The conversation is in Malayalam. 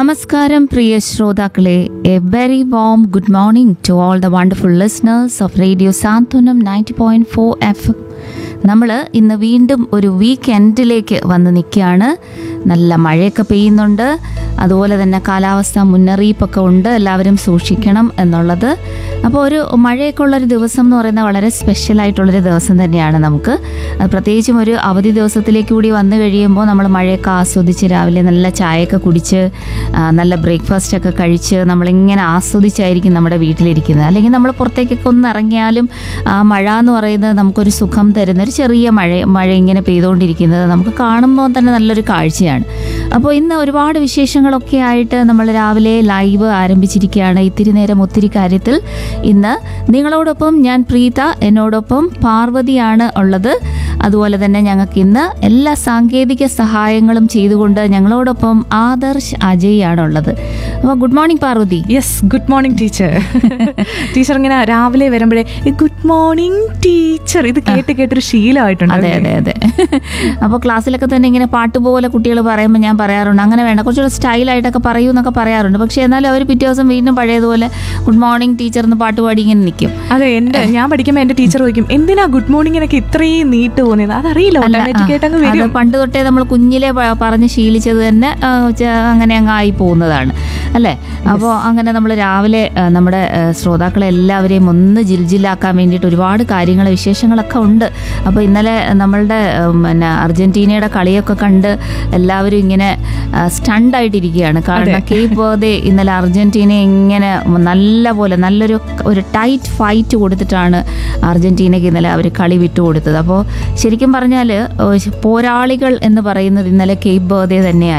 നമസ്കാരം പ്രിയ ശ്രോതാക്കളെ a very warm good morning to all the wonderful listeners of radio Santhwanam ninety point four F നമ്മൾ ഇന്ന് വീണ്ടും ഒരു വീക്ക് എൻഡിലേക്ക് വന്ന് നിൽക്കുകയാണ് നല്ല മഴയൊക്കെ പെയ്യുന്നുണ്ട് അതുപോലെ തന്നെ കാലാവസ്ഥ മുന്നറിയിപ്പൊക്കെ ഉണ്ട് എല്ലാവരും സൂക്ഷിക്കണം എന്നുള്ളത് അപ്പോൾ ഒരു മഴയൊക്കെ ഉള്ളൊരു ദിവസം എന്ന് പറയുന്നത് വളരെ സ്പെഷ്യൽ ആയിട്ടുള്ളൊരു ദിവസം തന്നെയാണ് നമുക്ക് അത് പ്രത്യേകിച്ചും ഒരു അവധി ദിവസത്തിലേക്ക് കൂടി വന്നു കഴിയുമ്പോൾ നമ്മൾ മഴയൊക്കെ ആസ്വദിച്ച് രാവിലെ നല്ല ചായയൊക്കെ കുടിച്ച് ആ, നല്ല ബ്രേക്ക്ഫാസ്റ്റ് ഒക്കെ കഴിച്ച് നമ്മളിങ്ങനെ ആസ്വദിച്ചായിരിക്കും നമ്മുടെ വീട്ടിലിരിക്കുന്നത് അല്ലെങ്കിൽ നമ്മൾ പുറത്തേക്കൊക്കെ ഒന്ന് ഇറങ്ങിയാലും ആ മഴ എന്ന് പറയുന്നത് നമുക്കൊരു സുഖം തരുന്ന ഒരു ചെറിയ മഴ മഴ ഇങ്ങനെ പെയ്തുകൊണ്ടിരിക്കുന്നത് നമുക്ക് കാണുമ്പോൾ തന്നെ നല്ലൊരു കാഴ്ചയാണ് അപ്പോൾ ഇന്ന് ഒരുപാട് വിശേഷങ്ങളൊക്കെ ആയിട്ട് നമ്മൾ രാവിലെ ലൈവ് ആരംഭിച്ചിരിക്കുകയാണ് ഇത്തിരി നേരം ഒത്തിരി കാര്യത്തിൽ ഇന്ന് നിങ്ങളോടൊപ്പം ഞാൻ പ്രീത എന്നോടൊപ്പം പാർവതിയാണ് ഉള്ളത് അതുപോലെ തന്നെ ഞങ്ങൾക്ക് ഇന്ന് എല്ലാ സാങ്കേതിക സഹായങ്ങളും ചെയ്തുകൊണ്ട് ഞങ്ങളോടൊപ്പം ആദർശ് അജയ് ആണ് ഉള്ളത് അപ്പോൾ good morning Parvathi yes good morning teacher teacher ഇങ്ങനെ രാവിലെ വരുമ്പോഴേ ഗുഡ് മോർണിംഗ് ടീച്ചർ ഇത് കേട്ട് കേട്ടൊരു ശീലമായിട്ടുണ്ട് അതെ അതെ അതെ അപ്പോൾ ക്ലാസ്സിലൊക്കെ തന്നെ ഇങ്ങനെ പാട്ട് പോലെ കുട്ടികൾ പറയുമ്പോൾ ഞാൻ പറയാറുണ്ട് അങ്ങനെ വേണ്ട കുറച്ചുകൂടെ സ്റ്റൈലായിട്ടൊക്കെ പറയൂ എന്നൊക്കെ പറയാറുണ്ട് പക്ഷേ എന്നാലും അവർ പിറ്റേ ദിവസം വീണ്ടും പഴയതുപോലെ ഗുഡ് മോർണിംഗ് ടീച്ചർ എന്ന് പാട്ട് പാടി ഇങ്ങനെ നിൽക്കും അതെ എന്റെ ഞാൻ പഠിക്കുമ്പോൾ എന്റെ ടീച്ചർ ചോദിക്കും എന്തിനാ ഗുഡ് മോർണിംഗിനൊക്കെ ഇത്രയും നീട്ട് പോകുന്നത് അതറിയില്ല ഓട്ടോമാറ്റിക് ആയിട്ട് അങ്ങ് അത് വരും പണ്ട് തൊട്ടേ നമ്മൾ കുഞ്ഞിലെ പ- പറഞ്ഞ് ശീലിച്ചത് തന്നെ ആ, ച- അങ്ങനെ അങ്ങ് ആയി പോകുന്നതാണ് അല്ലേ അപ്പോൾ അങ്ങനെ നമ്മൾ രാവിലെ ആ, നമ്മുടെ ആ, ശ്രോതാക്കളെ എല്ലാവരെയും ഒന്ന് ജിൽജിലാക്കാൻ വേണ്ടിയിട്ട് ഒരുപാട് കാര്യങ്ങൾ വിശേഷങ്ങളൊക്കെ ഉണ്ട് അപ്പോൾ ഇന്നലെ നമ്മളുടെ ഉം, പിന്നെ അർജന്റീനയുടെ കളിയൊക്കെ കണ്ട് എല്ലാവരും ഇങ്ങനെ സ്റ്റണ്ടായിട്ടിരിക്കുകയാണ് കാരണം കേപ്പ് വേർതെ ഇന്നലെ അർജന്റീന ഇങ്ങനെ നല്ല പോലെ നല്ലൊരു ഒരു ടൈറ്റ് ഫൈറ്റ് കൊടുത്തിട്ടാണ് അർജന്റീനയ്ക്ക് ഇന്നലെ അവർ കളി വിട്ടുകൊടുത്തത് അപ്പോൾ ശരിക്കും പറഞ്ഞാൽ പോരാളികൾ എന്ന് പറയുന്നത് ഇന്നലെ കേപ്പ് ബേർഡേ തന്നെയായിരുന്നു